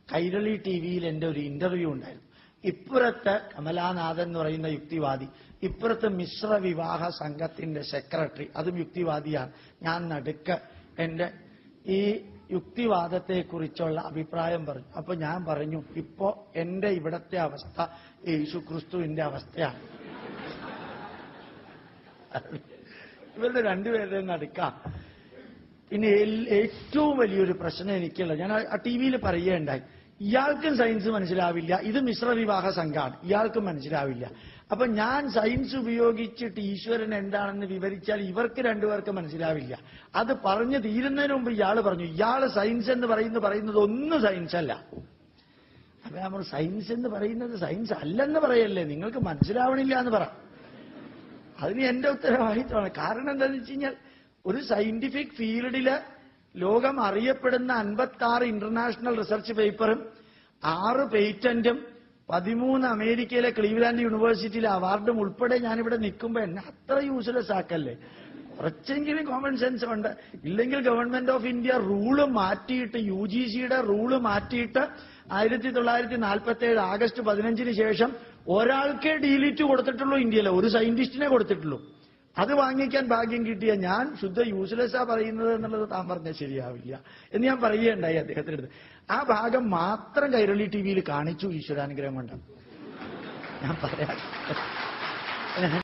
Kairali T വിയിൽ എന്റെ ഒരു ഇന്റർവ്യൂ ഉണ്ടായിരുന്നു ഇപ്പുറത്ത് കമലാനാഥൻ എന്ന് പറയുന്ന യുക്തിവാദി ഇപ്പുറത്ത് മിശ്ര വിവാഹ സംഘത്തിന്റെ സെക്രട്ടറി അതും യുക്തിവാദിയാണ് ഞാൻ നടുക്ക് എന്റെ ഈ യുക്തിവാദത്തെക്കുറിച്ചുള്ള അഭിപ്രായം പറഞ്ഞു അപ്പൊ ഞാൻ പറഞ്ഞു ഇപ്പോ എന്റെ ഇവിടത്തെ അവസ്ഥ യേശു ക്രിസ്തുവിന്റെ അവസ്ഥയാണ് ഇവരുടെ രണ്ടുപേരുടെയും നടുക്കാം പിന്നെ എൽ- ഏറ്റവും വലിയൊരു പ്രശ്നം എനിക്കുള്ള ഞാൻ ആ ടി വിയിൽ പറയുകയുണ്ടായി ഇയാൾക്കും സയൻസ് മനസ്സിലാവില്ല ഇത് മിശ്ര വിവാഹ സംഘമാണ് ഇയാൾക്കും മനസ്സിലാവില്ല അപ്പൊ ഞാൻ സയൻസ് ഉപയോഗിച്ചിട്ട് ഈശ്വരൻ എന്താണെന്ന് വിവരിച്ചാൽ ഇവർക്ക് രണ്ടുപേർക്ക് മനസ്സിലാവില്ല അത് പറഞ്ഞു തീരുന്നതിന് മുമ്പ് ഇയാൾ പറഞ്ഞു ഇയാള് സയൻസ് എന്ന് പറയുന്നത് പറയുന്നത് ഒന്നും സയൻസ് അല്ല അപ്പൊ നമ്മൾ സയൻസ് എന്ന് പറയുന്നത് സയൻസ് അല്ലെന്ന് പറയല്ലേ നിങ്ങൾക്ക് മനസ്സിലാവണില്ല എന്ന് പറ അതിന് എന്റെ ഉത്തരവാദിത്വമാണ് കാരണം എന്താണെന്ന് വെച്ച് കഴിഞ്ഞാൽ ഒരു സയന്റിഫിക് ഫീൽഡില് ലോകം അറിയപ്പെടുന്ന അൻപത്തി ആറ് ഇന്റർനാഷണൽ റിസർച്ച് പേപ്പറും ആറ് പേറ്റന്റും പതിമൂന്ന് അമേരിക്കയിലെ ക്ലീവ്ലാൻഡ് യൂണിവേഴ്സിറ്റിയിലെ അവാർഡും ഉൾപ്പെടെ ഞാനിവിടെ നിൽക്കുമ്പോൾ എന്നെ അത്ര യൂസ്ലെസ് ആക്കല്ലേ കുറച്ചെങ്കിലും കോമൺ സെൻസ് ഉണ്ട് ഇല്ലെങ്കിൽ ഗവൺമെന്റ് ഓഫ് ഇന്ത്യ റൂള് മാറ്റിയിട്ട് യു ജി സിയുടെ റൂള് മാറ്റിയിട്ട് ആയിരത്തി തൊള്ളായിരത്തി നാൽപ്പത്തി ഏഴ് ആഗസ്റ്റ് പതിനഞ്ചിന് ശേഷം ഒരാൾക്കേ ഡീലിറ്റ് കൊടുത്തിട്ടുള്ളൂ ഇന്ത്യയിലെ ഒരു സയന്റിസ്റ്റിനെ കൊടുത്തിട്ടുള്ളൂ അത് വാങ്ങിക്കാൻ ഭാഗ്യം കിട്ടിയ ഞാൻ ശുദ്ധ യൂസ്ലെസ്സാ പറയുന്നത് എന്നുള്ളത് താൻ പറഞ്ഞാൽ ശരിയാവില്ല എന്ന് ഞാൻ പറയുകയുണ്ടായി അദ്ദേഹത്തിന്റെ അടുത്ത് ആ ഭാഗം മാത്രം കൈരളി ടി വിയിൽ കാണിച്ചു ഈശ്വരാനുഗ്രഹം കൊണ്ട് ഞാൻ പറയാം